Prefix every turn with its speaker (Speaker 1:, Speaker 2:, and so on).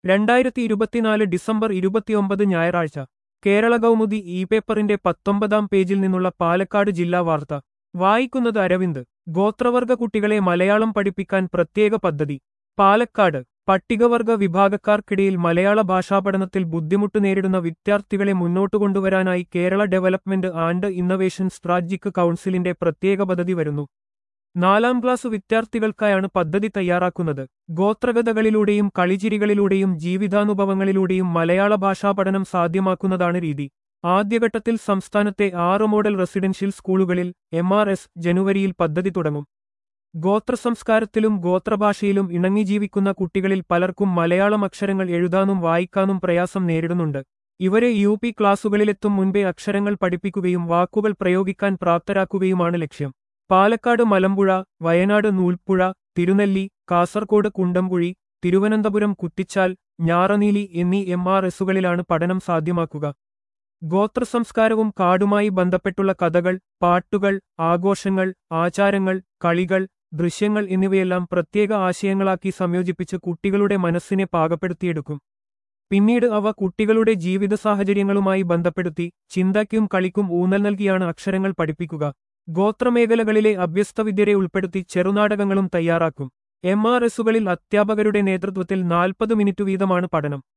Speaker 1: രണ്ടായിരത്തി ഇരുപത്തിനാല് ഡിസംബർ ഇരുപത്തിയൊമ്പത് ഞായറാഴ്ച കേരള കൗമുദി ഇ പേപ്പറിന്റെ പത്തൊമ്പതാം പേജിൽ നിന്നുള്ള പാലക്കാട് ജില്ലാ വാർത്ത വായിക്കുന്നത് അരവിന്ദ് ഗോത്രവർഗ കുട്ടികളെ മലയാളം പഠിപ്പിക്കാൻ പ്രത്യേക പദ്ധതി പാലക്കാട് പട്ടികവർഗ വിഭാഗക്കാർക്കിടയിൽ മലയാള ഭാഷാപഠനത്തിൽ ബുദ്ധിമുട്ട് നേരിടുന്ന വിദ്യാർത്ഥികളെ മുന്നോട്ടു കൊണ്ടുവരാനായി Kerala development and innovation strategic കൗൺസിലിന്റെ പ്രത്യേക പദ്ധതി വരുന്നു നാലാം ക്ലാസ് വിദ്യാർത്ഥികൾക്കായാണ് പദ്ധതി തയ്യാറാക്കുന്നത് ഗോത്രകഥകളിലൂടെയും കളിചിരികളിലൂടെയും ജീവിതാനുഭവങ്ങളിലൂടെയും മലയാള ഭാഷാ പഠനം സാധ്യമാക്കുന്നതാണ് രീതി ആദ്യഘട്ടത്തിൽ സംസ്ഥാനത്തെ ആറ് മോഡൽ റെസിഡൻഷ്യൽ സ്കൂളുകളിൽ എം ആർ എസ് ജനുവരിയിൽ പദ്ധതി തുടങ്ങും ഗോത്രസംസ്കാരത്തിലും ഗോത്രഭാഷയിലും ഇണങ്ങി ജീവിക്കുന്ന കുട്ടികളിൽ പലർക്കും മലയാളം അക്ഷരങ്ങൾ എഴുതാനും വായിക്കാനും പ്രയാസം നേരിടുന്നുണ്ട് ഇവരെ യു പി ക്ലാസുകളിലെത്തും മുൻപേ അക്ഷരങ്ങൾ പഠിപ്പിക്കുകയും വാക്കുകൾ പ്രയോഗിക്കാൻ പ്രാപ്തരാക്കുകയുമാണ് ലക്ഷ്യം പാലക്കാട് മലമ്പുഴ വയനാട് നൂൽപ്പുഴ തിരുനെല്ലി കാസർകോട് കുണ്ടംകുഴി തിരുവനന്തപുരം കുറ്റിച്ചാൽ ഞാറനീലി എന്നീ എം ആർ എസുകളിലാണ് പഠനം സാധ്യമാക്കുക ഗോത്രസംസ്കാരവും കാടുമായി ബന്ധപ്പെട്ടുള്ള കഥകൾ പാട്ടുകൾ ആഘോഷങ്ങൾ ആചാരങ്ങൾ കളികൾ ദൃശ്യങ്ങൾ എന്നിവയെല്ലാം പ്രത്യേക ആശയങ്ങളാക്കി സംയോജിപ്പിച്ച് കുട്ടികളുടെ മനസ്സിനെ പാകപ്പെടുത്തിയെടുക്കും പിന്നീട് അവ കുട്ടികളുടെ ജീവിത സാഹചര്യങ്ങളുമായി ബന്ധപ്പെടുത്തി ചിന്തയ്ക്കും കളിക്കും ഊന്നൽ നൽകിയാണ് അക്ഷരങ്ങൾ പഠിപ്പിക്കുക ഗോത്രമേഖലകളിലെ അഭ്യസ്തവിദ്യരെ ഉൾപ്പെടുത്തി ചെറുനാടകങ്ങളും തയ്യാറാക്കും എം ആർ എസുകളിൽ അധ്യാപകരുടെ നേതൃത്വത്തിൽ നാൽപ്പത് മിനിറ്റ് വീതമാണ് പഠനം